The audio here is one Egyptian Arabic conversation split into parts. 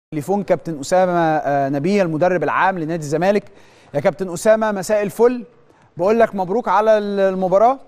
تليفون كابتن اسامه نبيه المدرب العام لنادي الزمالك يا كابتن اسامه مساء الفل بقول لك مبروك على المباراه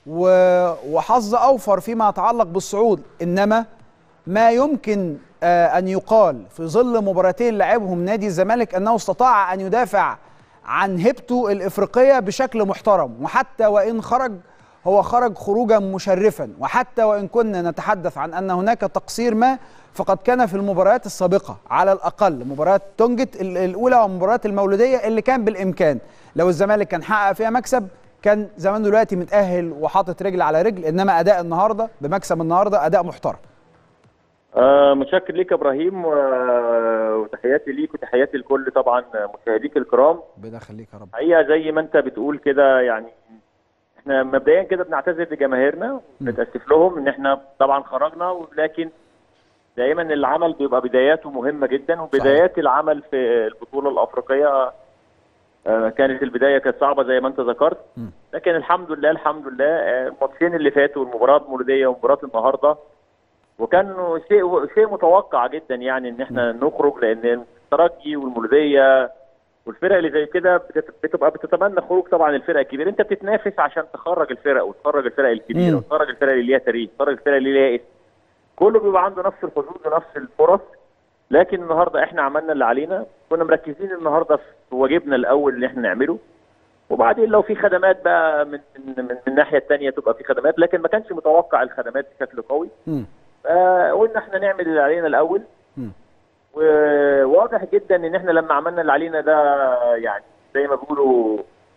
وحظ اوفر فيما يتعلق بالصعود انما ما يمكن ان يقال في ظل مباراتين لعبهم نادي الزمالك انه استطاع ان يدافع عن هيبته الافريقيه بشكل محترم وحتى وان خرج هو خرج خروجا مشرفا وحتى وان كنا نتحدث عن ان هناك تقصير ما فقد كان في المباريات السابقه على الاقل مباراه تونجت الاولى ومباراه المولوديه اللي كان بالامكان لو الزمالك كان حقق فيها مكسب كان زمان دلوقتي متاهل وحاطط رجل على رجل انما اداء النهارده بمكسب النهارده اداء محترم آه متشكر ليك يا ابراهيم وتحياتي ليك وتحياتي لكل طبعا مشاهديك الكرام ربنا يخليك يا رب حقيقه زي ما انت بتقول كده يعني احنا مبدئيا كده بنعتذر لجماهيرنا بنتاسف لهم ان احنا طبعا خرجنا ولكن دايما العمل بيبقى بداياته مهمه جدا وبدايات العمل في البطوله الافريقيه آه كانت البدايه كانت صعبه زي ما انت ذكرت لكن الحمد لله الحمد لله الماتشين اللي فاتوا المباراه المولوديه ومباراه النهارده وكان شيء شيء متوقع جدا يعني ان احنا نخرج لان الترجي والمولوديه والفرق اللي زي كده بتبقى بتتمنى خروج طبعا الفرق الكبيره انت بتتنافس عشان تخرج الفرق وتخرج الفرق الكبيره وتخرج الفرق اللي ليها تاريخ وتخرج الفرق اللي ليها اسم كله بيبقى عنده نفس الحظوظ ونفس الفرص لكن النهارده احنا عملنا اللي علينا كنا مركزين النهارده في واجبنا الاول اللي احنا نعمله وبعدين لو في خدمات بقى من من, من الناحيه الثانيه تبقى في خدمات لكن ما كانش متوقع الخدمات بشكل قوي فقلنا احنا نعمل اللي علينا الاول وواضح جدا ان احنا لما عملنا اللي علينا ده يعني زي ما بيقولوا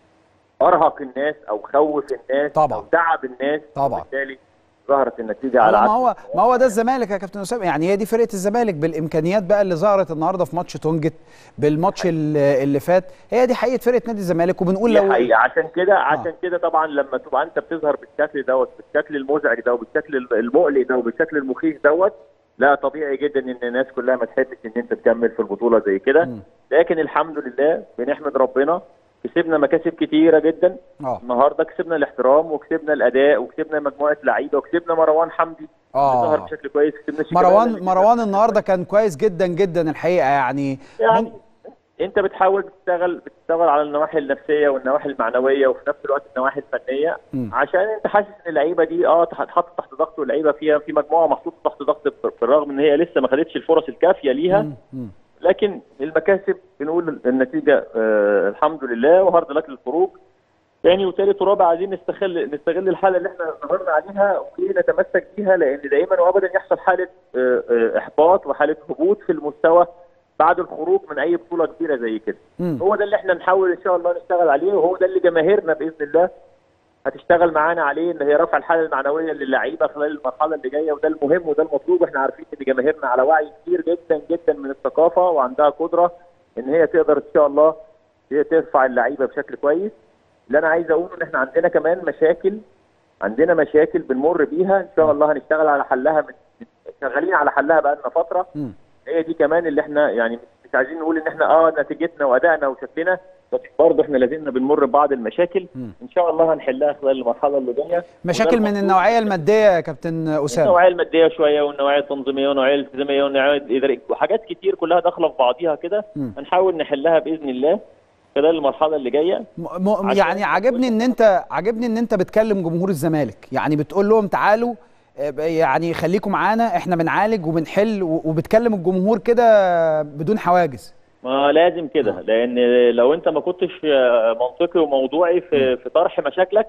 ارهق الناس او خوف الناس طبعا او تعب الناس طبعا وبالتالي ظهرت النتيجه على ما هو ما هو ده الزمالك يا كابتن اسامه يعني هي دي فرقه الزمالك بالامكانيات بقى اللي ظهرت النهارده في ماتش تونجت بالماتش اللي, اللي فات هي دي حقيقه فرقه نادي الزمالك وبنقول لو حقيقة عشان كده عشان آه. كده طبعا لما تبقى انت بتظهر بالشكل دوت بالشكل المزعج ده وبالشكل المقلق ده وبالشكل المخيف دوت لا طبيعي جدا ان الناس كلها ما تحبش ان انت تكمل في البطوله زي كده لكن الحمد لله بنحمد ربنا كسبنا مكاسب كتيره جدا آه. النهارده كسبنا الاحترام وكسبنا الاداء وكسبنا مجموعه لعيبه وكسبنا مروان حمدي اه ظهر بشكل كويس كسبنا مروان مروان النهارده كان كويس جدا جدا الحقيقه يعني يعني من... انت بتحاول بتشتغل بتشتغل على النواحي النفسيه والنواحي المعنويه وفي نفس الوقت النواحي الفنيه م. عشان انت حاسس ان اللعيبه دي اه هتتحط تحت ضغط واللعيبه فيها في مجموعه محطوطه تحت ضغط بالرغم ان هي لسه ما خدتش الفرص الكافيه ليها م. م. لكن المكاسب بنقول النتيجه آه الحمد لله وهارد لك للخروج ثاني وثالث ورابع عايزين نستغل نستغل الحاله اللي احنا ظهرنا عليها ونتمسك بيها لان دايما وابدا يحصل حاله آه آه احباط وحاله هبوط في المستوى بعد الخروج من اي بطوله كبيره زي كده هو ده اللي احنا نحاول ان شاء الله نشتغل عليه وهو ده اللي جماهيرنا باذن الله هتشتغل معانا عليه ان هي رفع الحاله المعنويه للعيبه خلال المرحله اللي جايه وده المهم وده المطلوب احنا عارفين ان جماهيرنا على وعي كبير جدا جدا من الثقافه وعندها قدره ان هي تقدر ان شاء الله هي ترفع اللعيبه بشكل كويس اللي انا عايز اقوله ان احنا عندنا كمان مشاكل عندنا مشاكل بنمر بيها ان شاء الله هنشتغل على حلها من شغالين على حلها بقى لنا فتره م. هي دي كمان اللي احنا يعني مش عايزين نقول ان احنا اه نتيجتنا وادائنا وشكلنا لكن برضه احنا لازلنا بنمر ببعض المشاكل م. ان شاء الله هنحلها خلال المرحله اللي جايه مشاكل من النوعيه الماديه يا كابتن اسامه النوعيه الماديه شويه والنوعيه التنظيميه والنوعيه الالتزاميه والنوعيه الاداريه وحاجات كتير كلها داخله في بعضيها كده هنحاول نحلها باذن الله خلال المرحله اللي جايه م... م... يعني عجبني ان انت عجبني ان انت بتكلم جمهور الزمالك يعني بتقول لهم تعالوا يعني خليكم معانا احنا بنعالج وبنحل وبتكلم الجمهور كده بدون حواجز ما لازم كده لان لو انت ما كنتش منطقي وموضوعي في في طرح مشاكلك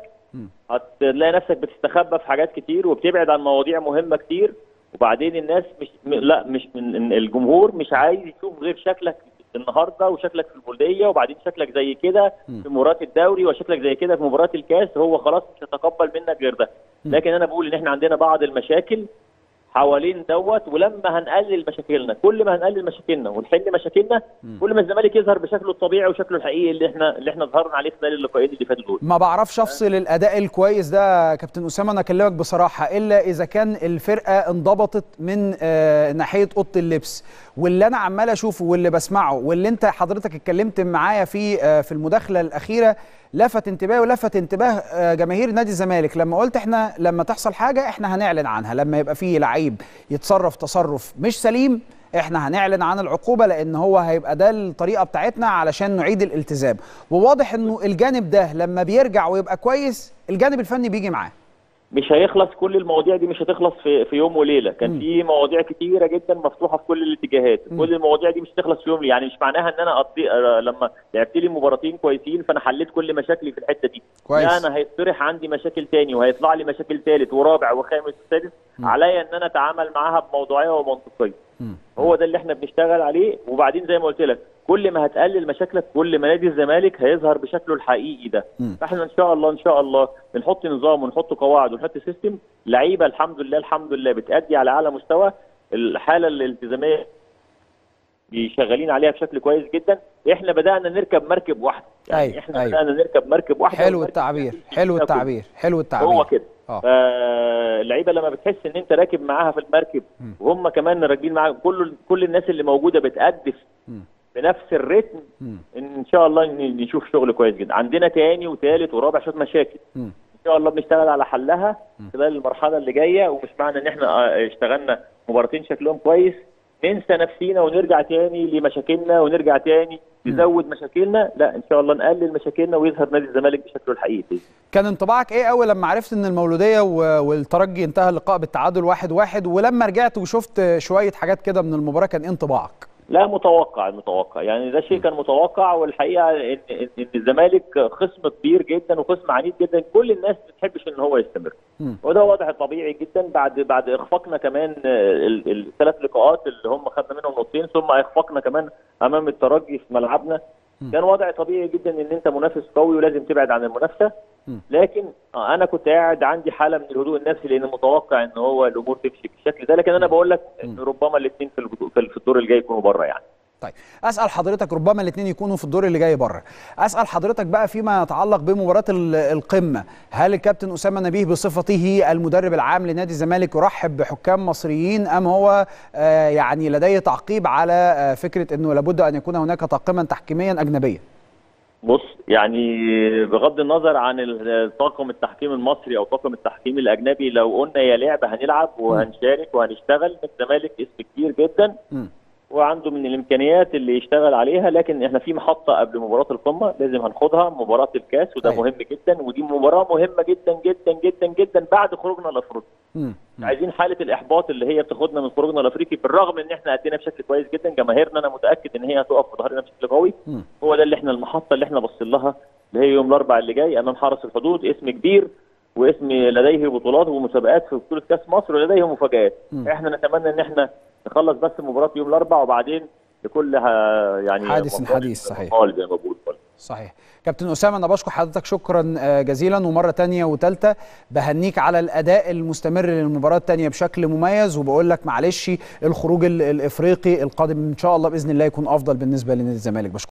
هتلاقي نفسك بتستخبى في حاجات كتير وبتبعد عن مواضيع مهمه كتير وبعدين الناس مش لا مش من الجمهور مش عايز يشوف غير شكلك النهارده وشكلك في البلديه وبعدين شكلك زي كده في مباراه الدوري وشكلك زي كده في مباراه الكاس هو خلاص مش هيتقبل منك غير ده لكن انا بقول ان احنا عندنا بعض المشاكل حوالين دوت ولما هنقلل مشاكلنا كل ما هنقلل مشاكلنا ونحل مشاكلنا كل ما الزمالك يظهر بشكله الطبيعي وشكله الحقيقي اللي احنا اللي احنا ظهرنا عليه خلال اللقاءين اللي فاتوا دول ما بعرفش افصل الاداء الكويس ده كابتن اسامه انا اكلمك بصراحه الا اذا كان الفرقه انضبطت من آه ناحيه اوضه اللبس واللي انا عمال اشوفه واللي بسمعه واللي انت حضرتك اتكلمت معايا فيه آه في المداخله الاخيره لفت انتباهي ولفت انتباه جماهير نادي الزمالك لما قلت احنا لما تحصل حاجه احنا هنعلن عنها لما يبقى فيه لعيب يتصرف تصرف مش سليم احنا هنعلن عن العقوبه لان هو هيبقى ده الطريقه بتاعتنا علشان نعيد الالتزام وواضح انه الجانب ده لما بيرجع ويبقى كويس الجانب الفني بيجي معاه مش هيخلص كل المواضيع دي مش هتخلص في, في يوم وليله كان مم. في مواضيع كتيره جدا مفتوحه في كل الاتجاهات مم. كل المواضيع دي مش هتخلص في يوم يعني مش معناها ان انا أطي... آه، لما لعبت لي مباراتين كويسين فانا حليت كل مشاكلي في الحته دي كويس. لا انا هيطرح عندي مشاكل تاني وهيطلع لي مشاكل ثالث ورابع وخامس وسادس مم. عليا ان انا اتعامل معاها بموضوعيه ومنطقيه مم. هو ده اللي احنا بنشتغل عليه وبعدين زي ما قلت لك كل ما هتقلل مشاكلك كل ما نادي الزمالك هيظهر بشكله الحقيقي ده مم. فاحنا ان شاء الله ان شاء الله بنحط نظام ونحط قواعد ونحط سيستم لعيبه الحمد لله الحمد لله بتأدي على اعلى مستوى الحاله الالتزاميه شغالين عليها بشكل كويس جدا احنا بدانا نركب مركب واحده يعني أيوة، احنا أيوة. بدانا نركب مركب واحده حلو والمركب التعبير دي حلو فينا التعبير حلو التعبير هو كده اه فاللعيبه لما بتحس ان انت راكب معاها في المركب مم. وهم كمان راكبين معاك كل كل الناس اللي موجوده بتأدف مم. بنفس الريتم مم. ان شاء الله ن- نشوف شغل كويس جدا عندنا تاني وثالث ورابع شويه مشاكل مم. ان شاء الله بنشتغل على حلها خلال المرحله اللي جايه ومش معنى ان احنا آه، اشتغلنا مباراتين شكلهم كويس ننسى نفسينا ونرجع تاني لمشاكلنا ونرجع تاني نزود مشاكلنا لا ان شاء الله نقلل مشاكلنا ويظهر نادي الزمالك بشكله الحقيقي كان انطباعك ايه اول لما عرفت ان المولوديه و- والترجي انتهى اللقاء بالتعادل واحد واحد ولما رجعت وشفت شويه حاجات كده من المباراه كان ايه انطباعك لا متوقع متوقع يعني ده شيء كان متوقع والحقيقه ان ان إن الزمالك خصم كبير جدا وخصم عنيد جدا كل الناس ما بتحبش ان هو يستمر مم. وده وضع طبيعي جدا بعد بعد اخفاقنا كمان الثلاث لقاءات اللي هم خدنا منهم نقطتين ثم اخفاقنا كمان امام الترجي في ملعبنا مم. كان وضع طبيعي جدا ان انت منافس قوي ولازم تبعد عن المنافسه مم. لكن آه، انا كنت قاعد عندي حاله من الهدوء النفسي لان متوقع ان هو الامور تمشي بالشكل ده لكن انا بقول لك ان ربما الاثنين في البطو- في في الدور الجاي يكونوا بره يعني طيب اسال حضرتك ربما الاثنين يكونوا في الدور اللي جاي بره اسال حضرتك بقى فيما يتعلق بمباراه ال- القمه هل الكابتن اسامه نبيه بصفته المدرب العام لنادي الزمالك يرحب بحكام مصريين ام هو آه يعني لديه تعقيب على آه فكره انه لابد ان يكون هناك طاقما تحكيميا اجنبيا بص يعني بغض النظر عن الطاقم التحكيم المصري او طاقم التحكيم الاجنبي لو قلنا يا لعبه هنلعب وهنشارك وهنشتغل الزمالك اسم كبير جدا مم. وعنده من الامكانيات اللي يشتغل عليها لكن احنا في محطه قبل مباراه القمه لازم هناخدها مباراه الكاس وده أيوة. مهم جدا ودي مباراه مهمه جدا جدا جدا جدا بعد خروجنا الافريقي مم. مش عايزين حاله الاحباط اللي هي بتاخدنا من خروجنا الافريقي بالرغم ان احنا ادينا بشكل كويس جدا جماهيرنا انا متاكد ان هي هتقف في ظهرنا بشكل قوي مم. هو ده اللي احنا المحطه اللي احنا باصين لها اللي هي يوم الاربعاء اللي جاي امام حرس الحدود اسم كبير واسم لديه بطولات ومسابقات في بطوله كاس مصر ولديه مفاجات مم. احنا نتمنى ان احنا نخلص بس مباراه يوم الاربعاء وبعدين لكل ها- يعني حادث مقال- حديث، صحيح. مقال زي ما بقول صحيح كابتن اسامه انا بشكر حضرتك شكرا آه، جزيلا ومره تانية وثالثه بهنيك على الاداء المستمر للمباراه الثانيه بشكل مميز وبقول لك معلش الخروج ال- الافريقي القادم ان شاء الله باذن الله يكون افضل بالنسبه لنادي الزمالك بشكرك